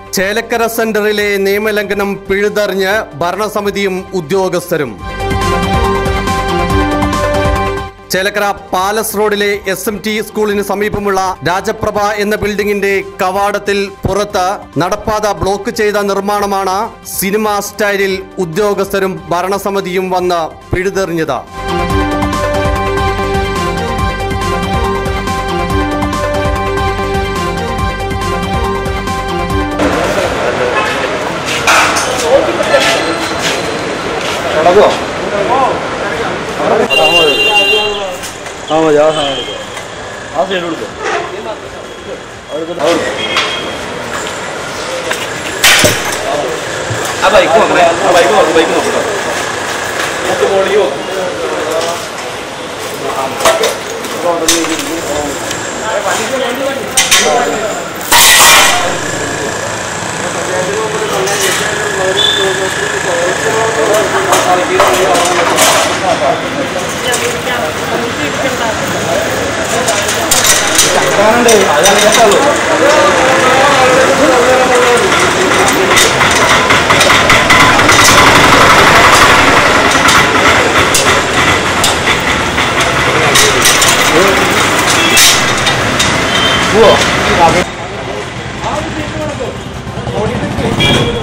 ചേലക്കര സെന്ററിലെ നിയമലംഘനം പിഴുതറിഞ്ഞ് ഭരണസമിതിയും ഉദ്യോഗസ്ഥരും ചേലക്കര പാലസ് റോഡിലെ എസ് എം ടി സ്കൂളിന് സമീപമുള്ള രാജപ്രഭ എന്ന ബിൽഡിംഗിന്റെ കവാടത്തിൽ പുറത്ത് നടപ്പാത ബ്ലോക്ക് ചെയ്ത നിർമ്മാണമാണ് സിനിമ സ്റ്റൈലിൽ ഉദ്യോഗസ്ഥരും ഭരണസമിതിയും വന്ന് പിഴുതെറിഞ്ഞത് ആ മതി ആ സാധനം എടുക്കാം ആ സൈഡ് കൊടുക്കാം ആ ബൈക്ക് നോക്കണേ ആ ബൈക്ക് നോക്ക് ബൈക്ക് നോക്കട്ടോ അതാണ് കേട്ടോ പോവോ